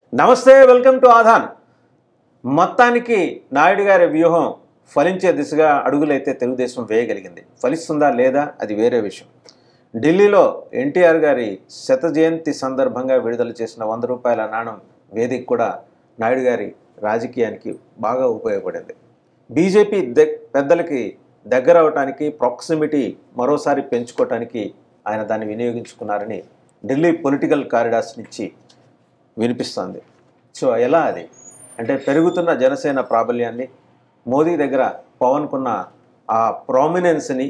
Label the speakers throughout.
Speaker 1: నమస్తే welcome to ఆధాన్ మొత్తానికి నాయుడు గారి వ్యూహం ఫలించే దిశగా అడుగులైతే తెలుగుదేశం వేయగలిగింది ఫలిస్తుందా లేదా అది వేరే విషయం ఢిల్లీలో ఎన్టీఆర్ గారి శత జయంతి సందర్భంగా విడుదల చేసిన వంద రూపాయల నాణం వేదిక కూడా నాయుడు గారి రాజకీయానికి బాగా ఉపయోగపడింది బీజేపీ దగ్ పెద్దలకి దగ్గర అవటానికి ప్రాక్సిమిటీ మరోసారి పెంచుకోవటానికి ఆయన దాన్ని వినియోగించుకున్నారని ఢిల్లీ పొలిటికల్ కారిడార్స్ నుంచి వినిపిస్తుంది సో ఎలా అది అంటే పెరుగుతున్న జనసేన ప్రాబల్యాన్ని మోదీ దగ్గర పవన్కున్న ఆ ప్రామినెన్స్ని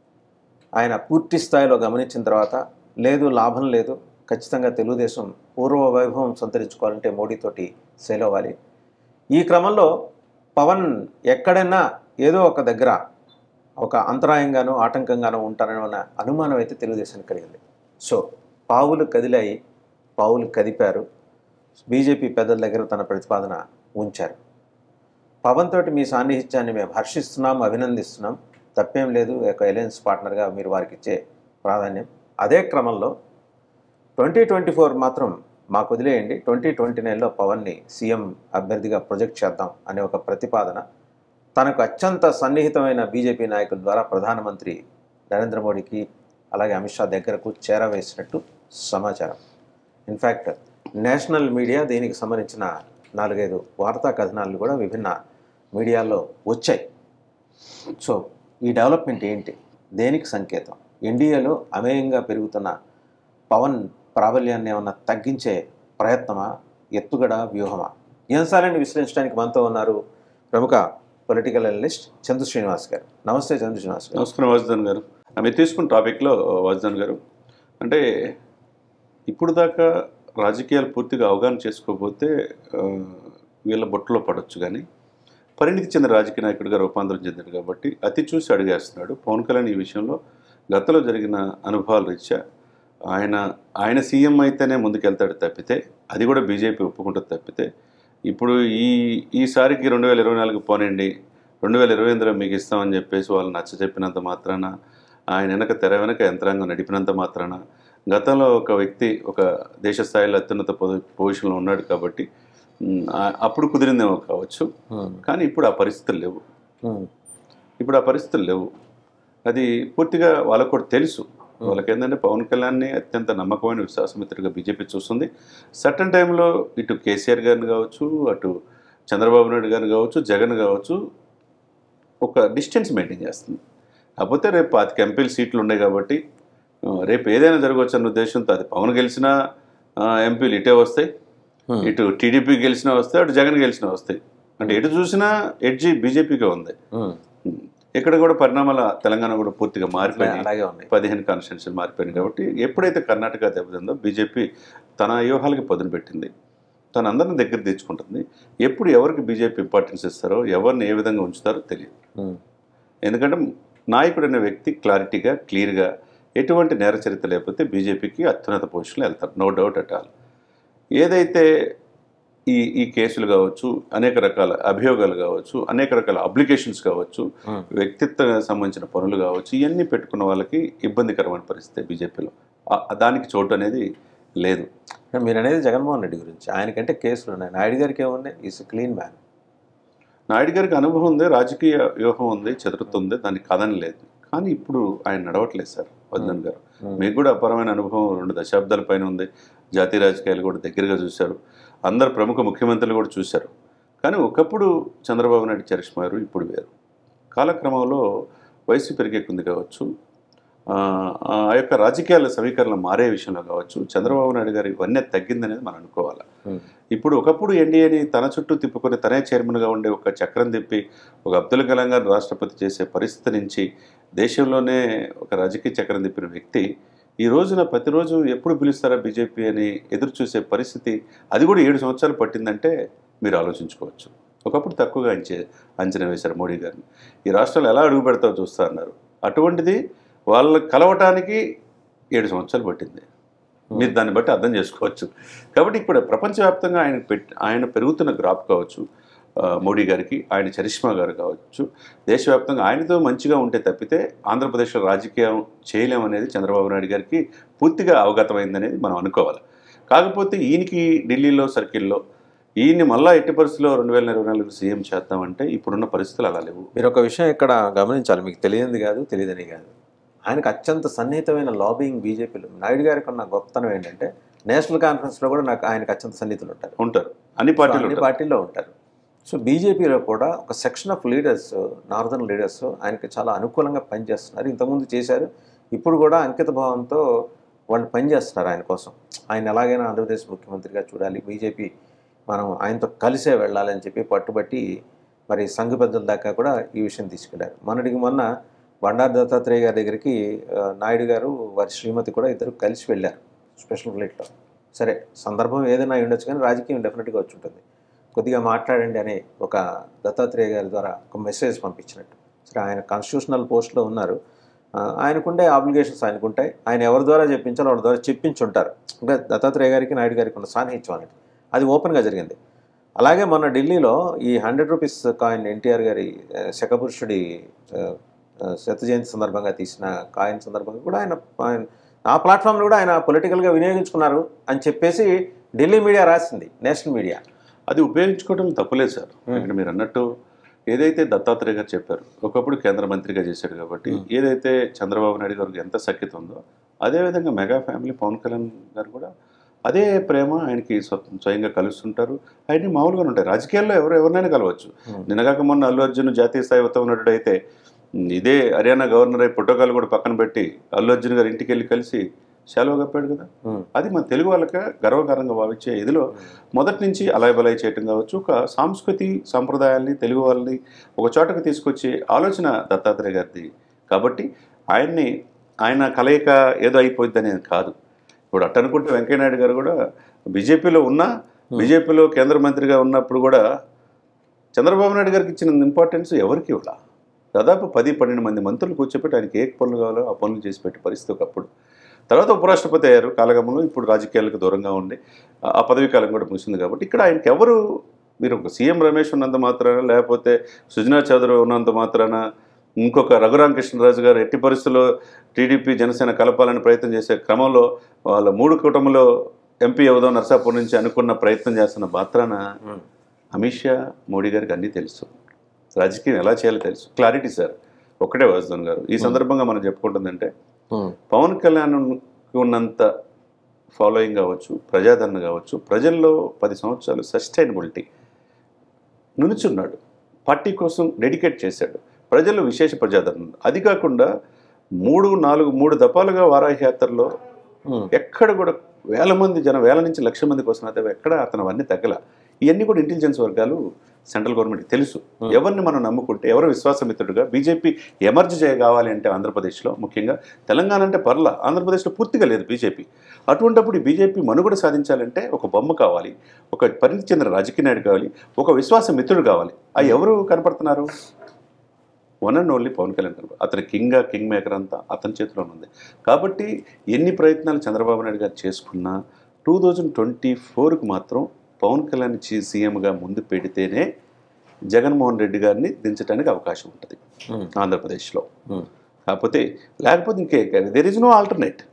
Speaker 1: ఆయన పూర్తి స్థాయిలో గమనించిన తర్వాత లేదు లాభం లేదు ఖచ్చితంగా తెలుగుదేశం పూర్వ వైభవం సంతరించుకోవాలంటే మోడీతోటి సేల్ అవ్వాలి ఈ క్రమంలో పవన్ ఎక్కడైనా ఏదో ఒక దగ్గర ఒక అంతరాయంగానో ఆటంకంగానో ఉంటారన్న అనుమానం అయితే తెలుగుదేశానికి కలిగింది సో పావులు కదిలాయి పావులు కదిపారు బీజేపీ పెద్దల దగ్గర తన ప్రతిపాదన ఉంచారు పవన్ తోటి మీ సాన్నిహిత్యాన్ని మేము హర్షిస్తున్నాం అభినందిస్తున్నాం తప్పేం లేదు ఒక అలయన్స్ పార్ట్నర్గా మీరు వారికి ఇచ్చే ప్రాధాన్యం అదే క్రమంలో ట్వంటీ ట్వంటీ ఫోర్ మాత్రం మాకు వదిలేయండి ట్వంటీ ట్వంటీ నైన్లో పవన్ని సీఎం అభ్యర్థిగా ప్రొజెక్ట్ చేద్దాం అనే ఒక ప్రతిపాదన తనకు అత్యంత సన్నిహితమైన బీజేపీ నాయకుల ద్వారా ప్రధానమంత్రి నరేంద్ర మోడీకి అలాగే అమిత్ షా దగ్గరకు చేరవేసినట్టు సమాచారం ఇన్ఫ్యాక్ట్ నేషనల్ మీడియా దీనికి సంబంధించిన నాలుగైదు వార్తా కథనాలు కూడా విభిన్న మీడియాల్లో వచ్చాయి సో ఈ డెవలప్మెంట్ ఏంటి దేనికి సంకేతం ఎన్డీఏలో అమేయంగా పెరుగుతున్న పవన్ ప్రాబల్యాన్ని ఏమన్నా తగ్గించే ప్రయత్నమా ఎత్తుగడ వ్యూహమా ఈ అంశాలను విశ్లేషించడానికి మనతో ఉన్నారు ప్రముఖ పొలిటికల్ అనలిస్ట్ చంద్ర శ్రీనివాస్ గారు నమస్తే చంద్ర శ్రీనివాస్ గారు
Speaker 2: నమస్కారం వాసుదాన్ గారు మీరు తీసుకున్న టాపిక్లో వాసుదాన్ గారు అంటే ఇప్పుడు దాకా రాజకీయాలు పూర్తిగా అవగాహన చేసుకోకపోతే ఆ, వీళ్ళ బొట్టులో పడవచ్చు కానీ పరిణితి చెందిన రాజకీయ నాయకుడిగా రూపాంతరం చెందాడు కాబట్టి అతి చూసి అడిగేస్తున్నాడు పవన్ కళ్యాణ్ ఈ విషయంలో గతంలో జరిగిన అనుభవాల రీత్యా ఆయన ఆయన సీఎం అయితేనే ముందుకెళ్తాడు తప్పితే అది కూడా బీజేపీ ఒప్పుకుంటుంది తప్పితే ఇప్పుడు ఈ ఈసారికి రెండు వేల ఇరవై నాలుగు పోనండి రెండు వేల ఇరవై ఎనిమిదిలో మీకు ఇస్తామని చెప్పేసి వాళ్ళు నచ్చ చెప్పినంత మాత్రాన ఆయన వెనక తెర వెనక యంత్రాంగం నడిపినంత మాత్రాన గతంలో ఒక వ్యక్తి ఒక దేశ స్థాయిలో అత్యున్నత పొజి- పొజిషన్లో ఉన్నాడు కాబట్టి ఉమ్, ఆ- అప్పుడు కుదిరిందేమో కావచ్చు
Speaker 1: హ్మ్.
Speaker 2: కానీ ఇప్పుడు ఆ పరిస్థితులు లేవు
Speaker 1: హ్మ్.
Speaker 2: ఇప్పుడు ఆ పరిస్థితులు లేవు అది పూర్తిగా వాళ్ళకు కూడా తెలుసు వాళ్ళకి ఏంటంటే పవన్ కళ్యాణ్ని అత్యంత నమ్మకమైన విశ్వాసమిత్రుడిగా బీజేపీ చూస్తుంది సర్టన్ టైంలో ఇటు కేసీఆర్ గారిని కావచ్చు అటు చంద్రబాబు నాయుడు గారిని కావచ్చు జగన్ కావచ్చు ఒక డిస్టెన్స్ మెయింటైన్ చేస్తుంది కాకపోతే రేపు పాతిక ఎంపీలు సీట్లు ఉన్నాయి కాబట్టి ఆ, రేపు ఏదైనా జరగవచ్చు అన్న ఉద్దేశంతో అది పవన్ గెలిచినా ఆ, ఎంపీలు ఇటే వస్తాయి
Speaker 1: హ్మ్.
Speaker 2: ఇటు టీడీపీ గెలిచినా వస్తాయి అటు జగన్ గెలిచినా వస్తాయి అంటే ఎటు చూసినా ఎడ్జి బీజేపీకే ఉంది
Speaker 1: హ్మ్.
Speaker 2: ఇక్కడ కూడా పరిణామాల తెలంగాణ కూడా పూర్తిగా మారిపోయింది
Speaker 1: అలాగే ఉన్నాయి
Speaker 2: పదిహేను కాన్స్టిట్యూన్సీలు మారిపోయింది కాబట్టి ఎప్పుడైతే కర్ణాటక దెబ్బతిందో బీజేపీ తన వ్యూహాలకి పదును పెట్టింది తన అందరిని దగ్గర తెచ్చుకుంటుంది ఎప్పుడు ఎవరికి బీజేపీ ఇంపార్టెన్స్ ఇస్తారో ఎవరిని ఏ విధంగా ఉంచుతారో తెలియదు
Speaker 1: హ్మ్.
Speaker 2: ఎందుకంటే నాయకుడు అనే వ్యక్తి క్లారిటీగా క్లియర్గా ఎటువంటి నేర చరిత్ర లేకపోతే బీజేపీకి అత్యున్నత పొజిషన్లో వెళ్తారు నో డౌట్ అట్ ఆల్ ఏదైతే ఈ ఈ కేసులు కావచ్చు అనేక రకాల అభియోగాలు కావచ్చు అనేక రకాల అప్లికేషన్స్ కావచ్చు
Speaker 1: హ్మ్.
Speaker 2: వ్యక్తిత్వానికి సంబంధించిన పనులు కావచ్చు ఇవన్నీ పెట్టుకున్న వాళ్ళకి ఇబ్బందికరమైన పరిస్థితి బీజేపీలో ఆ- దానికి చోటు అనేది లేదు
Speaker 1: మీరు అనేది జగన్మోహన్ రెడ్డి గురించి ఆయనకంటే కేసులు ఉన్నాయి నాయుడు గారికి ఏమున్నాయి ఈస్ క్లీన్ మ్యాన్
Speaker 2: నాయుడు గారికి అనుభవం ఉంది రాజకీయ వ్యూహం ఉంది చతురత ఉంది దానికి కథని లేదు కానీ ఇప్పుడు ఆయన నడవట్లేదు సార్ వద్దన్ గారు మీకు కూడా అపారమైన అనుభవం రెండు దశాబ్దాల పైన ఉంది జాతీయ రాజకీయాలు కూడా దగ్గరగా చూశారు అందరు ప్రముఖ ముఖ్యమంత్రులు కూడా చూశారు కానీ ఒకప్పుడు చంద్రబాబు నాయుడు చరిష్మా గారు ఇప్పుడు వేరు కాలక్రమంలో వయసు పెరిగేకుంది కావచ్చు ఆ, ఆ యొక్క రాజకీయాల సమీకరణ మారే విషయంలో కావచ్చు చంద్రబాబు నాయుడు గారి ఇవన్నీ తగ్గిందనేది మనం అనుకోవాలి ఇప్పుడు ఒకప్పుడు ఎన్డీఏని తన చుట్టూ తిప్పుకొని తనే చైర్మన్గా ఉండే ఒక చక్రం తిప్పి ఒక అబ్దుల్ కలాం గారు రాష్ట్రపతి చేసే పరిస్థితి నుంచి దేశంలోనే ఒక రాజకీయ చక్రం తిప్పిన వ్యక్తి ఈ రోజున ప్రతిరోజు ఎప్పుడు పిలుస్తారా బీజేపీ అని ఎదురు చూసే పరిస్థితి అది కూడా ఏడు సంవత్సరాలు పట్టిందంటే మీరు ఆలోచించుకోవచ్చు ఒకప్పుడు తక్కువగా అంచే అంచనా వేశారు మోడీ గారిని ఈ రాష్ట్రాలు ఎలా అడుగు పెడతావు చూస్తా అన్నారు అటువంటిది వాళ్ళు కలవటానికి ఏడు సంవత్సరాలు పట్టింది మీరు దాన్ని బట్టి అర్థం చేసుకోవచ్చు కాబట్టి ఇప్పుడు ప్రపంచవ్యాప్తంగా ఆయన పెట్ ఆయన పెరుగుతున్న గ్రాఫ్ కావచ్చు ఆ, మోడీ గారికి ఆయన చరిష్మా గారు కావచ్చు దేశవ్యాప్తంగా ఆయనతో మంచిగా ఉంటే తప్పితే ఆంధ్రప్రదేశ్లో రాజకీయం చేయలేమనేది చంద్రబాబు నాయుడు గారికి పూర్తిగా అవగతమైందనేది మనం అనుకోవాలి కాకపోతే ఈయనకి ఢిల్లీలో సర్కిల్లో ఈయన్ని మళ్ళా ఎట్టి పరిస్థితుల్లో రెండు వేల ఇరవై నాలుగు సీఎం చేద్దామంటే ఇప్పుడున్న పరిస్థితులు అలా లేవు
Speaker 1: మీరు ఒక విషయం ఇక్కడ గమనించాలి మీకు తెలియంది కాదు తెలియదని కాదు ఆయనకు అత్యంత సన్నిహితమైన లాబింగ్ బీజేపీలో నాయుడు గారికి ఉన్న గొప్పతనం ఏంటంటే నేషనల్ కాన్ఫరెన్స్లో కూడా నాకు ఆయనకు అత్యంత సన్నిహితులు ఉంటారు
Speaker 2: ఉంటారు అన్ని
Speaker 1: సో
Speaker 2: పార్టీలు
Speaker 1: అన్ని
Speaker 2: ఉంటారు
Speaker 1: పార్టీల్లో ఉంటారు సో బీజేపీలో కూడా ఒక section of leaders northern leaders ఆయనకి చాలా అనుకూలంగా పనిచేస్తున్నారు ఇంతకుముందు చేశారు ఇప్పుడు కూడా అంకిత భావంతో వాళ్ళు పనిచేస్తున్నారు ఆయన కోసం ఆయన ఎలాగైనా ఆంధ్రప్రదేశ్ ముఖ్యమంత్రిగా చూడాలి బీజేపీ మనం ఆయనతో కలిసే వెళ్ళాలని చెప్పి పట్టుబట్టి మరి సంఘ పెద్దల దాకా కూడా ఈ విషయం తీసుకెళ్లారు మొన్నటికి మొన్న బండారు దత్తాత్రేయ గారి దగ్గరికి ఆ, నాయుడు గారు వారి శ్రీమతి కూడా ఇద్దరు కలిసి వెళ్ళారు స్పెషల్ ఫ్లైట్లో సరే సందర్భం ఏదైనా అయి ఉండొచ్చు కానీ రాజకీయం డెఫినెట్గా వచ్చి ఉంటుంది కొద్దిగా మాట్లాడండి అని ఒక దత్తాత్రేయ గారి ద్వారా ఒక మెసేజ్ పంపించినట్టు సరే ఆయన కాన్స్టిట్యూషనల్ పోస్ట్లో ఉన్నారు ఆ, ఆయనకుండే ఆబ్లిగేషన్స్ ఆయనకుంటాయి ఆయన ఎవరి ద్వారా చెప్పించాలో వాళ్ళ ద్వారా చెప్పించి ఉంటారు ఇంకా దత్తాత్రేయ గారికి నాయుడు గారికి ఉన్న సాన్నిహిత్యం అనేది అది ఓపెన్గా జరిగింది అలాగే మొన్న ఢిల్లీలో ఈ హండ్రెడ్ రూపీస్ కాయిన్ ఎన్టీఆర్ గారి ఆ, శకపురుషుడి ఆ, ఆ, శత జయంతి సందర్భంగా తీసిన కాయిన్ సందర్భంగా కూడా ఆయన ఆయన ఆ ప్లాట్ఫామ్ను కూడా ఆయన పొలిటికల్గా వినియోగించుకున్నారు అని చెప్పేసి ఢిల్లీ మీడియా రాసింది నేషనల్ మీడియా
Speaker 2: అది ఉపయోగించుకోవడం తప్పులేదు సార్
Speaker 1: Hmm.
Speaker 2: ఇక్కడ మీరు అన్నట్టు ఏదైతే దత్తాత్రేయ గారు చెప్పారు ఒకప్పుడు కేంద్ర మంత్రిగా చేశాడు కాబట్టి
Speaker 1: Hmm.
Speaker 2: ఏదైతే చంద్రబాబు నాయుడు గారికి ఎంత సఖ్యత ఉందో అదేవిధంగా మెగా ఫ్యామిలీ పవన్ కళ్యాణ్ గారు కూడా అదే ప్రేమ ఆయనకి స్వ- స్వయంగా కలుస్తుంటారు ఆయన్ని మామూలుగా ఉంటాయి రాజకీయాల్లో ఎవరు ఎవరినైనా కలవచ్చు
Speaker 1: Hmm.
Speaker 2: నిన్నగాక మొన్న అల్లు అర్జున్ జాతీయ స్థాయి ఉత్తమనటుడు అయితే ఉమ్, ఇదే హర్యానా గవర్నర్ అయి పుట్టకాలు కూడా పక్కన పెట్టి అల్లు అర్జున్ గారు ఇంటికి వెళ్ళి కలిసి సెలవు కప్పాడు కదా
Speaker 1: ఉమ్.
Speaker 2: అది మన తెలుగు వాళ్ళకి గర్వకారంగా భావించే ఇదిలో మొదటి నుంచి అలాయ్ బలాయ్ చేయటం కావచ్చు ఒక సాంస్కృతి సాంప్రదాయాల్ని తెలుగు వాళ్ళని ఒక చోటకు తీసుకొచ్చే ఆలోచన దత్తాత్రేయ గారిది కాబట్టి ఆయన్ని ఆయన కలయిక ఏదో అయిపోయింది అనేది కాదు ఇప్పుడు అట్ట అనుకుంటే వెంకయ్యనాయుడు గారు కూడా బీజేపీలో ఉన్నా బీజేపీలో కేంద్ర మంత్రిగా ఉన్నప్పుడు కూడా చంద్రబాబు నాయుడు గారికి ఇచ్చిన ఇంపార్టెన్స్ ఎవరికి ఇవ్వాల దాదాపు పది పన్నెండు మంది మంత్రులు కూర్చోపెట్టి ఆయనకి ఏ పనులు కావాలో ఆ పనులు చేసి పెట్టే పరిస్థితి ఒకప్పుడు తర్వాత ఉపరాష్ట్రపతి అయ్యారు కాలగమంలో ఇప్పుడు రాజకీయాలకు దూరంగా ఉండి ఆ- ఆ పదవీ కాలం కూడా ముగిసింది కాబట్టి ఇక్కడ ఆయనకి ఎవరు మీరు ఒక సీఎం రమేష్ ఉన్నంత మాత్రాన లేకపోతే సుజనా చౌదరి ఉన్నంత మాత్రాన ఇంకొక రఘురామ కృష్ణరాజు గారు ఎట్టి పరిస్థితుల్లో టీడీపీ జనసేన కలపాలని ప్రయత్నం చేసే క్రమంలో వాళ్ళ మూడు కుటుంబంలో ఎంపీ అవుదాం నర్సాపూర్ నుంచి అనుకున్న ప్రయత్నం చేస్తున్న మాత్రాన
Speaker 1: ఉమ్.
Speaker 2: అమిత్ షా మోడీ గారికి అన్నీ తెలుసు రాజకీయం ఎలా చేయాలో తెలుసు క్లారిటీ సార్ ఒకటే వాసుదేవన్ గారు ఈ సందర్భంగా మనం చెప్పుకుంటుందంటే
Speaker 1: ఉమ్.
Speaker 2: పవన్ కళ్యాణ్ ఉన్నంత ఫాలోయింగ్ కావచ్చు ప్రజాదరణ కావచ్చు ప్రజల్లో పది సంవత్సరాలు సస్టైనబిలిటీ నిలుచున్నాడు పార్టీ కోసం డెడికేట్ చేశాడు ప్రజల్లో విశేష ప్రజాదరణ ఉంది. అది కాకుండా మూడు నాలుగు మూడు దఫాలుగా వారాహి యాత్రలో
Speaker 1: ఉమ్.
Speaker 2: ఎక్కడ కూడా వేల మంది జనం వేల నుంచి లక్ష మంది కోసం అయితే ఎక్కడ అతను అవన్నీ తగ్గల ఇవన్నీ కూడా ఇంటెలిజెన్స్ వర్గాలు సెంట్రల్ గవర్నమెంట్కి తెలుసు
Speaker 1: Hmm.
Speaker 2: ఎవరిని మనం నమ్ముకుంటే ఎవరు విశ్వాసమిత్రుడుగా బీజేపీ ఎమర్జ్ చేయ కావాలి అంటే ఆంధ్రప్రదేశ్లో ముఖ్యంగా తెలంగాణ అంటే పర్ల ఆంధ్రప్రదేశ్లో పూర్తిగా లేదు బీజేపీ అటువంటప్పుడు ఈ బీజేపీ మనుగడ సాధించాలంటే ఒక బొమ్మ కావాలి ఒక పరిణితి చెందిన రాజకీయ నాయుడు కావాలి ఒక విశ్వాసమిత్రుడు కావాలి ఆ ఎవరు కనపడుతున్నారు one and only Pawan Kalyan కనుక అతని కింగ్ కింగ్ మేకర్ అంతా అతని చేతిలోనే ఉంది కాబట్టి ఎన్ని ప్రయత్నాలు చంద్రబాబు నాయుడు గారు చేసుకున్నా టూ థౌజండ్ ట్వంటీ ఫోర్కి మాత్రం పవన్ కళ్యాణ్ చి- సీఎంగా ముందు పెడితేనే జగన్మోహన్ రెడ్డి గారిని దించడానికి అవకాశం ఉంటుంది
Speaker 1: ఉమ్.
Speaker 2: ఆంధ్రప్రదేశ్లో
Speaker 1: ఉమ్.
Speaker 2: కాకపోతే లేకపోతే ఇంకే దేర్ ఇస్ నో ఆల్టర్నేట్